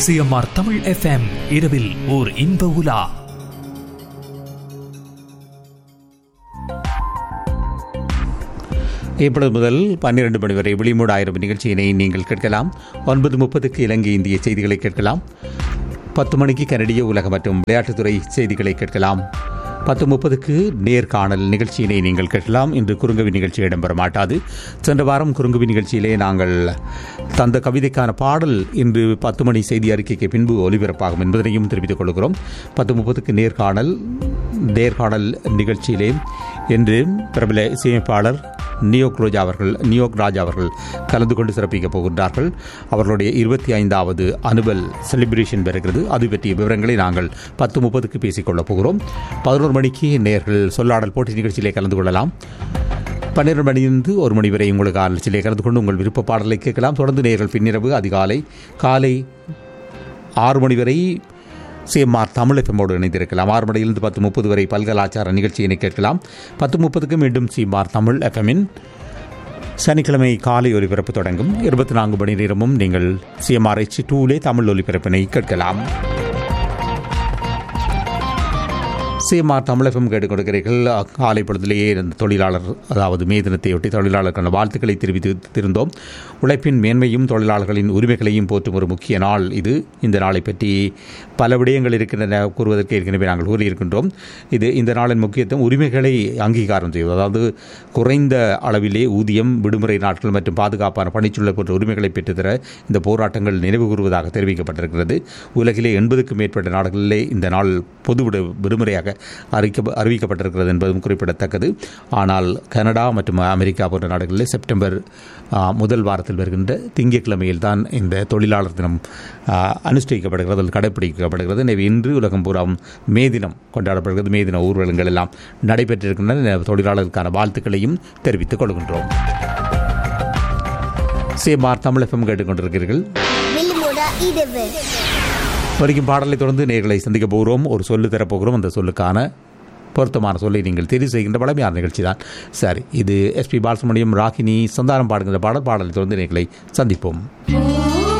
CMR Tamil FM இரவில் ஓர் இன்ப உலா இப்பொழுது முதல் பன்னிரண்டு மணி வரை விழிமூட ஆயிரம் நிகழ்ச்சியினை நீங்கள் கேட்கலாம் ஒன்பது முப்பதுக்கு இலங்கை இந்திய செய்திகளை கேட்கலாம் பத்து மணிக்கு கனடிய உலக மற்றும் விளையாட்டுத்துறை செய்திகளை கேட்கலாம் பத்து முப்பதுக்கு நேர்காணல் நிகழ்ச்சியினை நீங்கள் கேட்கலாம் இன்று குறுங்கவி நிகழ்ச்சி இடம்பெற மாட்டாது சென்ற வாரம் குறுங்கவி நிகழ்ச்சியிலே நாங்கள் தந்த கவிதைக்கான பாடல் இன்று பத்து மணி செய்தி அறிக்கைக்கு பின்பு ஒலிபரப்பாகும் என்பதனையும் தெரிவித்துக் கொள்கிறோம் பத்து முப்பதுக்கு நேர்காணல் நேர்காணல் நிகழ்ச்சியிலே இன்று பிரபல இசையமைப்பாளர் நியோக் ரோஜா அவர்கள் நியோக் ராஜா அவர்கள் கலந்து கொண்டு சிறப்பிக்கப் போகின்றார்கள் அவர்களுடைய இருபத்தி ஐந்தாவது அனுவல் செலிப்ரேஷன் பெறுகிறது அது பற்றிய விவரங்களை நாங்கள் பத்து முப்பதுக்கு பேசிக்கொள்ளப் போகிறோம் பதினோரு மணிக்கு நேர்கள் சொல்லாடல் போட்டி நிகழ்ச்சியிலே கலந்து கொள்ளலாம் பன்னிரண்டு மணியிலிருந்து ஒரு மணி வரை உங்களுக்கு ஆலோசனையிலே கலந்து கொண்டு உங்கள் விருப்ப பாடலை கேட்கலாம் தொடர்ந்து நேர்கள் பின்னிரவு அதிகாலை காலை ஆறு மணி வரை சிஎம்ஆர் தமிழ் எஃப்எம்மோடு இணைந்திருக்கலாம் ஆறு மணியிலிருந்து பத்து முப்பது வரை பல்கலாச்சார நிகழ்ச்சியினை கேட்கலாம் பத்து முப்பதுக்கு மீண்டும் சிஎம்ஆர் தமிழ் எஃப்எம்மின் சனிக்கிழமை காலை ஒலிபரப்பு தொடங்கும் இருபத்தி நான்கு மணி நேரமும் நீங்கள் சிஎம்ஆர்ஹெச் டூலே தமிழ் ஒலிபரப்பினை கேட்கலாம் சிஎம்ஆர் தமிழகம் கேட்டுக் கொடுக்கிறீர்கள் காலை பொழுதிலேயே இந்த தொழிலாளர் அதாவது மே தினத்தையொட்டி தொழிலாளருக்கான வாழ்த்துக்களை தெரிவித்திருந்தோம் உழைப்பின் மேன்மையும் தொழிலாளர்களின் உரிமைகளையும் போற்றும் ஒரு முக்கிய நாள் இது இந்த நாளை பற்றி பல விடயங்கள் இருக்கின்றன கூறுவதற்கு ஏற்கனவே நாங்கள் கூறியிருக்கின்றோம் இது இந்த நாளின் முக்கியத்துவம் உரிமைகளை அங்கீகாரம் செய்வது அதாவது குறைந்த அளவிலே ஊதியம் விடுமுறை நாட்கள் மற்றும் பாதுகாப்பான பணிச்சூழல் போன்ற உரிமைகளை பெற்றுத்தர இந்த போராட்டங்கள் நினைவு கூறுவதாக தெரிவிக்கப்பட்டிருக்கிறது உலகிலே எண்பதுக்கும் மேற்பட்ட நாடுகளிலே இந்த நாள் பொது விடு விடுமுறையாக அறிக்க அறிவிக்கப்பட்டிருக்கிறது என்பதும் குறிப்பிடத்தக்கது ஆனால் கனடா மற்றும் அமெரிக்கா போன்ற நாடுகளில் செப்டம்பர் முதல் வாரத்தில் வருகின்ற திங்கட்கிழமையில் தான் இந்த தொழிலாளர் தினம் அனுஷ்டிக்கப்படுகிறது அல்லது கடைப்பிடிக்கப்படுகிறது எனவே இன்று உலகம் பூரா மே தினம் கொண்டாடப்படுகிறது மே தின ஊர்வலங்கள் எல்லாம் நடைபெற்றிருக்கின்றன தொழிலாளருக்கான வாழ்த்துக்களையும் தெரிவித்துக் கொள்கின்றோம் சேமார் தமிழகம் கேட்டுக்கொண்டிருக்கிறீர்கள் வரைக்கும் பாடலை தொடர்ந்து நேர்களை சந்திக்க போகிறோம் ஒரு சொல்லு தரப்போகிறோம் அந்த சொல்லுக்கான பொருத்தமான சொல்லை நீங்கள் தெரிவு செய்கின்ற பழமையான நிகழ்ச்சி தான் சரி இது எஸ்பி பாலசுமணியம் ராகினி சந்தானம் பாடுகின்ற பாடல் பாடலை தொடர்ந்து நேர்களை சந்திப்போம்